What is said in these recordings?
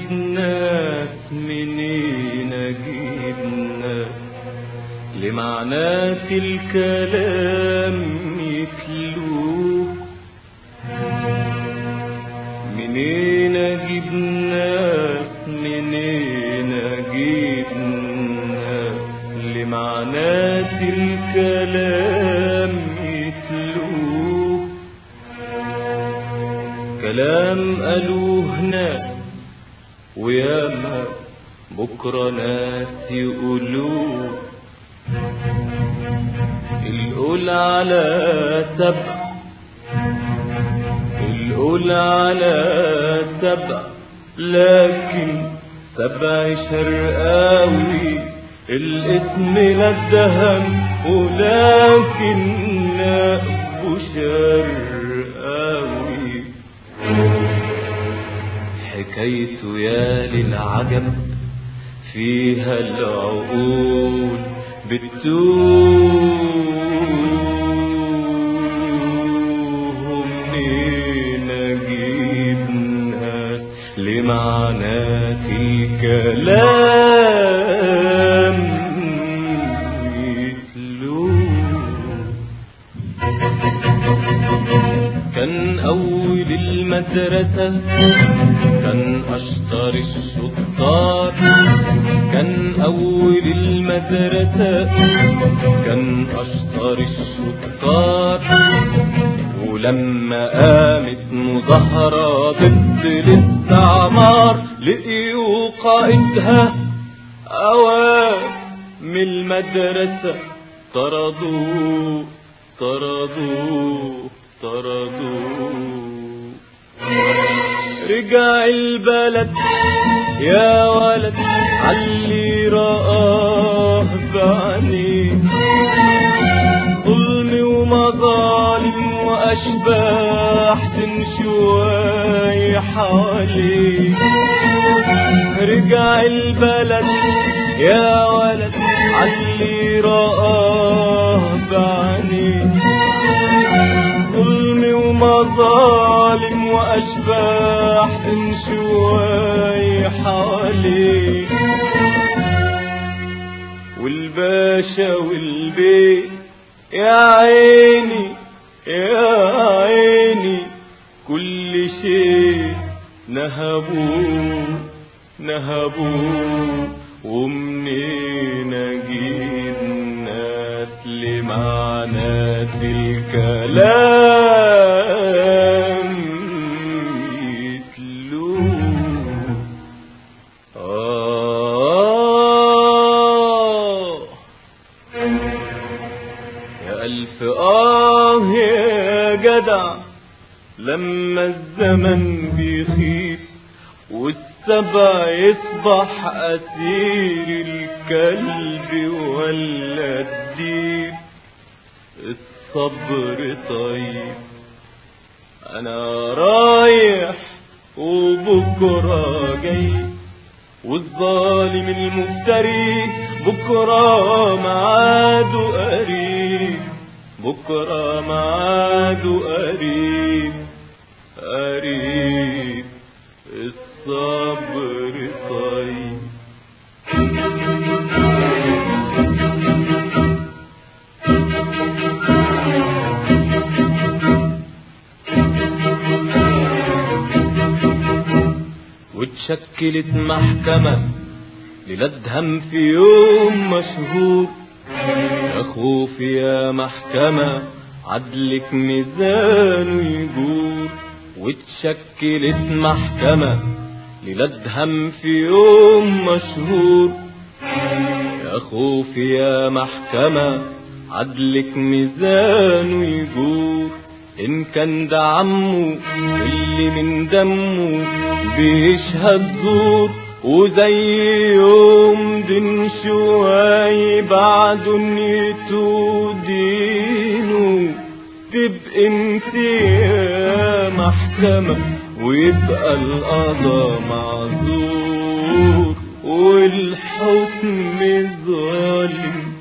اجيب ناس منين اجيب ناس لمعنات الكلام يتلوه منين اجيب ناس منين اجيب ناس لمعنات الكلام يتلوه كلام قالوه ناس وياما بكرة ناس يقولوه القول على سبع القول على سبع لكن سبع شرقاوي الاسم ندهم ولكن نقبه شرقاوي حكايته يا للعجب فيها العقول بتوه منين اجيب ناس لمعنات الكلام يتلوه كان أول المدرسة كان أشطر الشطار كان أول المدرسة كان أشطر الشطار ولما قامت مظاهرة ضد الاستعمار لقيوا قائدها أوام من المدرسة طردوه طردوه طردوه رجع البلد يا ولد علي رآه بعينيه ظلم ومظالم وأشباح تنشواي حواليه رجع البلد يا ولد علي رآه بعينيه ظلم ومظالم وأشباح تنشواي حواليه والباشا والبيت يا عيني يا عيني كل شيء نهبوه نهبوه ومنين اجيب ناس لمعنات الكلام يتلوه آه يا ألف آه يا جدع لما الزمن بيخيف والسبع يصبح أسير الكلب ولا الديب الصبر طيب أنا رايح وبكرة جاي والظالم المفتري بكرة معاده قريب بكرة معاده قريب قريب الصبر طيب واتشكلت محكمة للادهم في يوم مشهور يا خوف يا محكمة عدلك ميزان يجور واتشكلت محكمة للادهم في يوم مشهور يا خوف يا محكمة عدلك ميزان يجور إن كان ده عمه اللي من دمه بيشهد زور وزي يوم دين شوي بعد نيته دينه تبقى انت يا محكمة ويبقى القضا معذور والحكم ظالم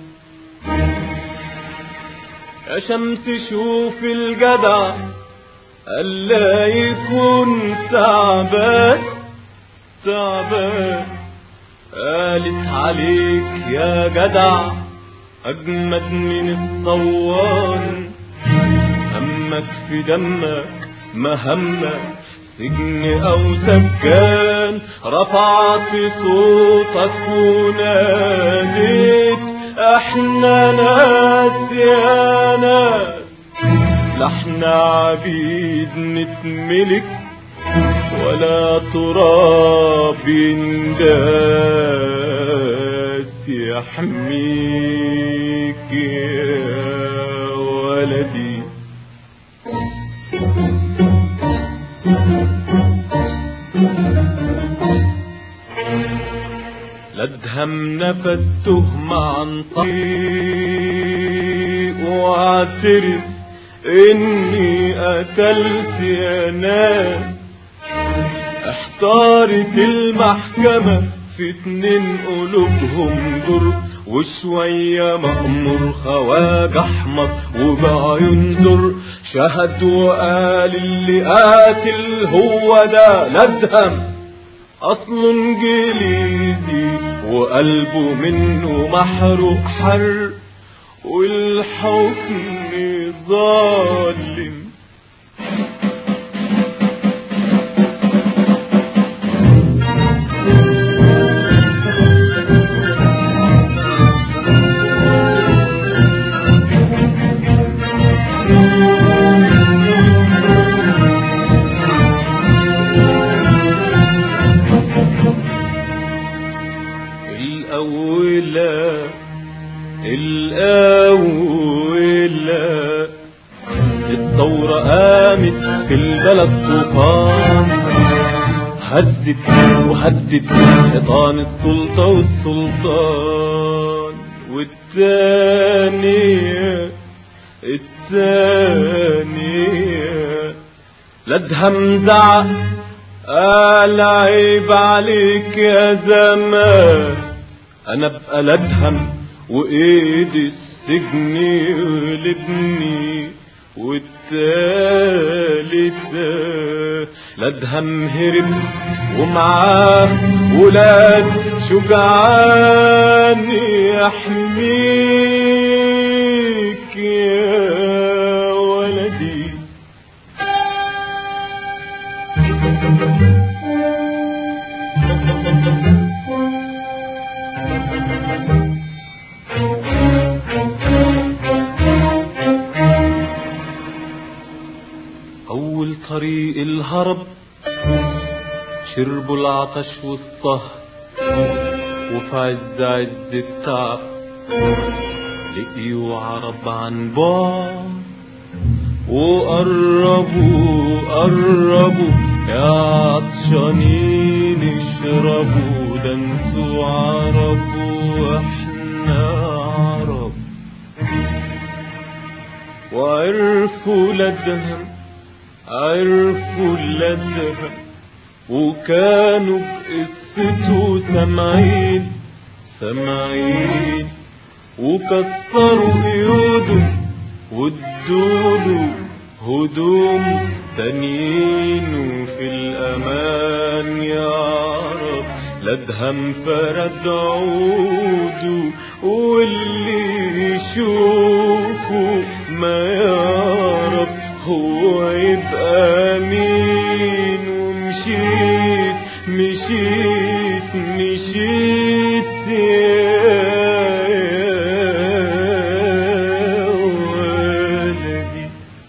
يا شمس شوف الجدع ألا يكون تعبان تعبان قالت عليك يا جدع أجمد من الصوان همك في دمك ما همك سجن أو سجان رفعت صوتك وناديت احنا ناس يا ناس لا احنا عبيد نتملك ولا تراب ينداس يحميك يا ولدي لا ادهم نفدته عن طريق واعترف اني قتلت يا ناس احتارت المحكمة في اتنين قلوبهم در وشوية مأمور خواج احمر وبعيون زر شهد وقال اللي قاتل هو ده ندهم اصله انجليزي وقلبه منه محروق حر والحكم ظالم الأولى الأولى الثورة قامت في البلد طوفان هدت وهدت حيطان السلطة والسلطان والتانية التانية لدهم زعق قال عيب عليك يا زمان انا ابقى لدهم وايدي السجن يغلبني والتالتة لدهم هرب ومعاه ولاد شجعان يحميك يا ولدي أول طريق الهرب شربوا العطش والصهر وفي عز عز التعب لقيوا عرب عن بعد وقربوا قربوا يا عطشانين اشربوا ده انتوا عرب واحنا عرب وعرفوا لدهم عرفوا لدهم وكانوا بقصته سامعين سامعين وكسروا قيوده وادوله هدوم تانيين وفي الأمان يعرف لدهم فرد عوده واللي يشوفه ما يعرف هو يبقى مين ومشيت مشيت مشيت يا ولدي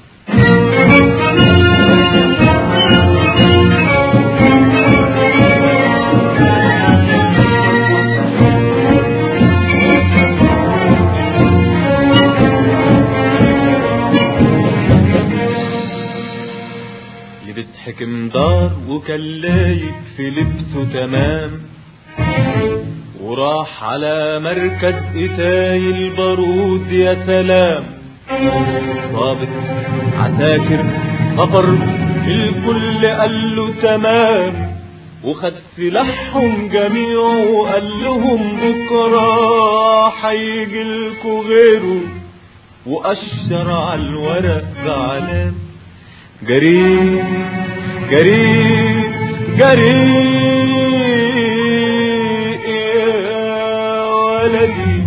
لبس حكم دار وكان لايق في لبسه تمام وراح على مركز إتاي البارود يا سلام ضابط عساكر خطر الكل قال له تمام وخد سلاحهم جميعه وقال لهم بكرة هيجيلكوا غيره وأشر على الورق بعلام جريت جريت جريت ولدي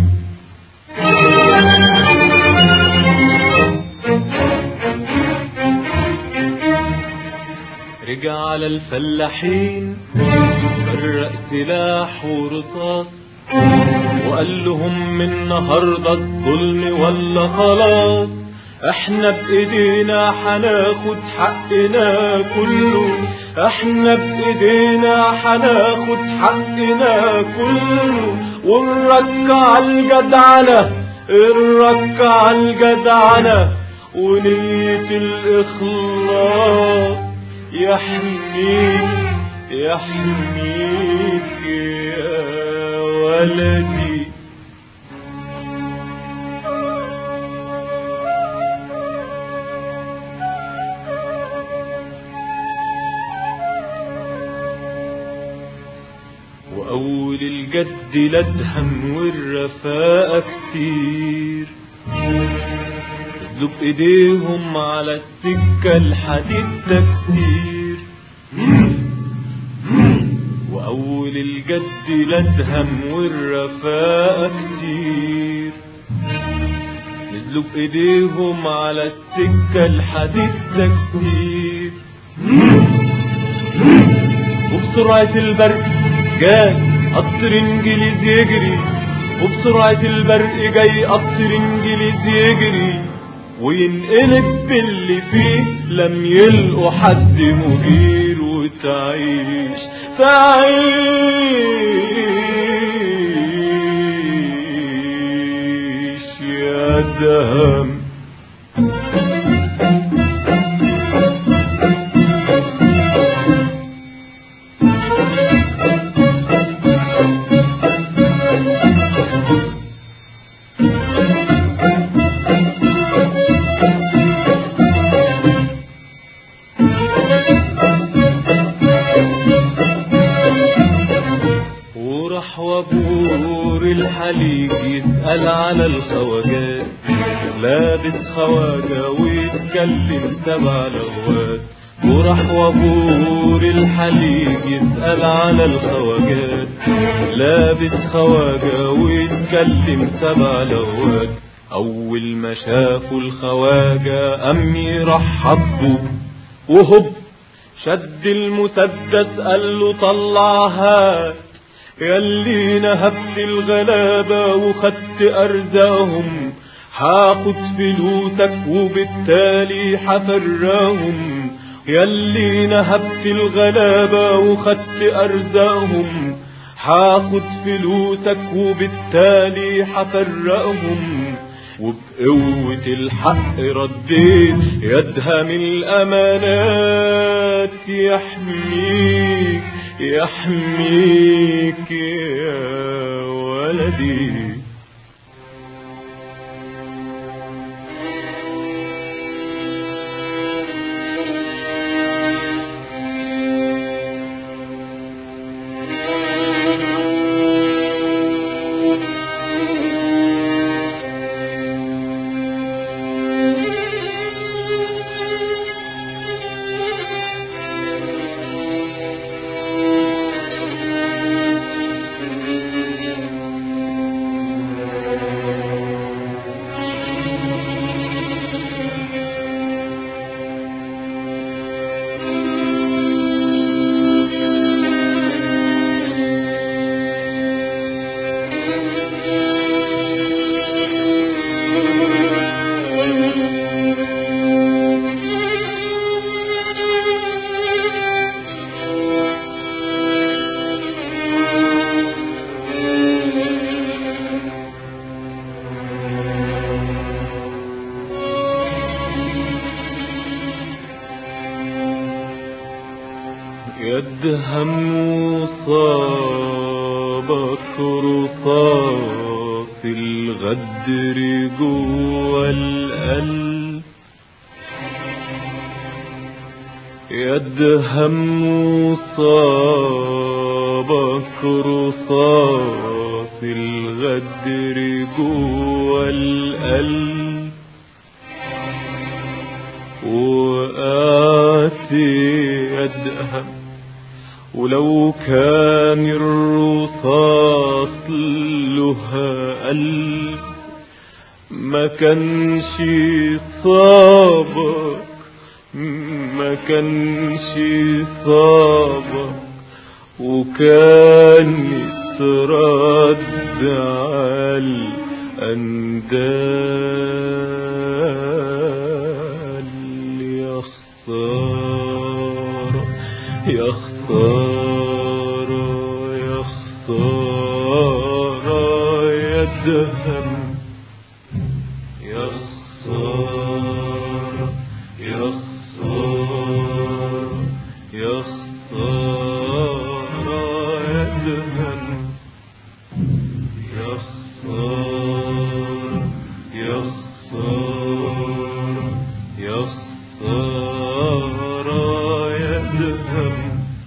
رجع على الفلاحين فرق سلاح ورصاص وقال لهم من النهارده الظلم ولا خلاص احنا بايدينا حناخد حقنا كله احنا بايدينا حناخد حقنا كله ونرجع الجدعنة نرجع الجدعنة ونية الإخلاص يحميك يحميك يا ولدي وأول الجد لدهم والرفاقة كتير ذوب ايديهم على السكة الحديد ده كتير وأول الجد لدهم والرفاقة كتير نزلوا بإيديهم على السكة الحديد ده كتير وبسرعة البرق جاي قطر انجليزي يجري وبسرعة البرق جاي قطر انجليزي يجري وينقلب باللي فيه لم يلقوا حد مجير وتعيش تعيش يا دهم وراح وابور الحليق يسأل على الخواجات لابس خواجة ويتكلم سبع لغات وراح وابور الحليق يسأل على الخواجات لابس خواجة ويتكلم سبع لغات أول ما شافوا الخواجة أم يرحبوا وهب شد المسدس قال له طلع هات ياللي نهبت الغلابة وخدت أرزاهم هاخد فلوسك وبالتالي حفرهم ياللي نهبت الغلابة وخدت أرزاقهم هاخد فلوسك وبالتالي حفرقهم وبقوة الحق رديت يدها من الأمانات يحميك يحميك يا ولدي يدهم صابك رصاص الغدر جوا القلب يدهم صابك رصاص الغدر جوا القلب وقاسي يدهم ولو كان الرصاص لها كانش صابك ما كانش صابك وكان ترد على الأندال يا خسارة يا خسارة يا خسارة يا دهم يا خسارة يا خسارة يا خسارة يا دهم يا خسارة يا خسارة يا خسارة يا دهم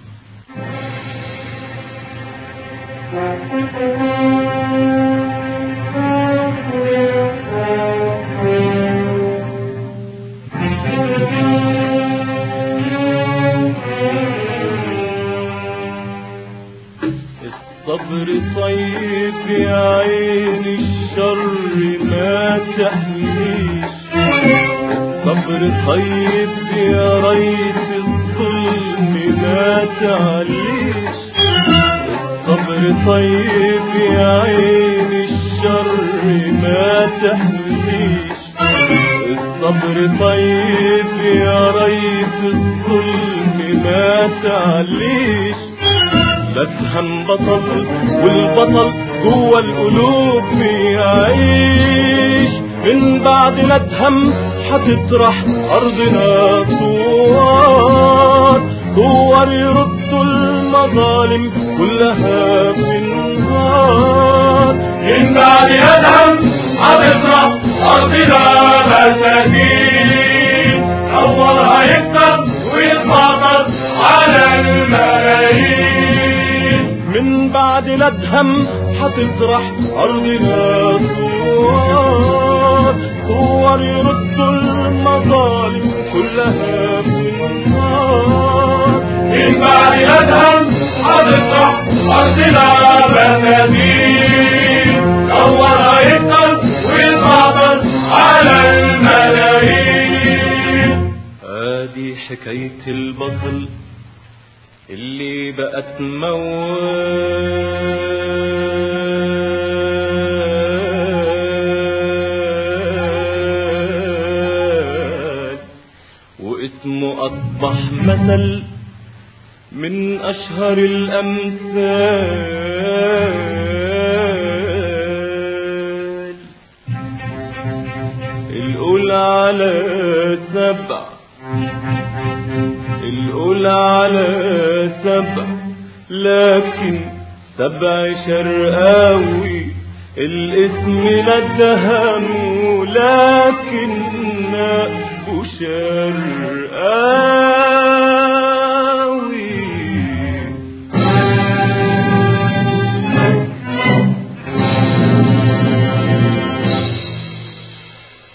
الصبر طيب يا عين الشر ما تحميش الصبر طيب يا ريت الظلم ما تعليش الصبر طيب يا عين الشر ما تحميش الصبر طيب يا ريت الظلم ما تعليش لا تهم بطل والبطل جوه القلوب بيعيش من بعد لا تهم هتطرح ارضنا صور صور يردوا المظالم كلها في النار من بعد يدهم هتطرح أرضنا مساكين أولها يكتب ويتفاضل على الملايين من بعد لا تهم هتطرح ارضنا صور صور يردوا المظالم كلها في النار من بعد يدهم هتطرح أرضنا مساكين أولها يكتب ويتفاضل على الملايين ادي حكاية البطل اللي بقت موال واسمه أصبح مثل من أشهر الأمثال الأولى على سبع الأولى على سبع لكن سبع شرقاوي الاسم ندهم لكن أبو شرقاوي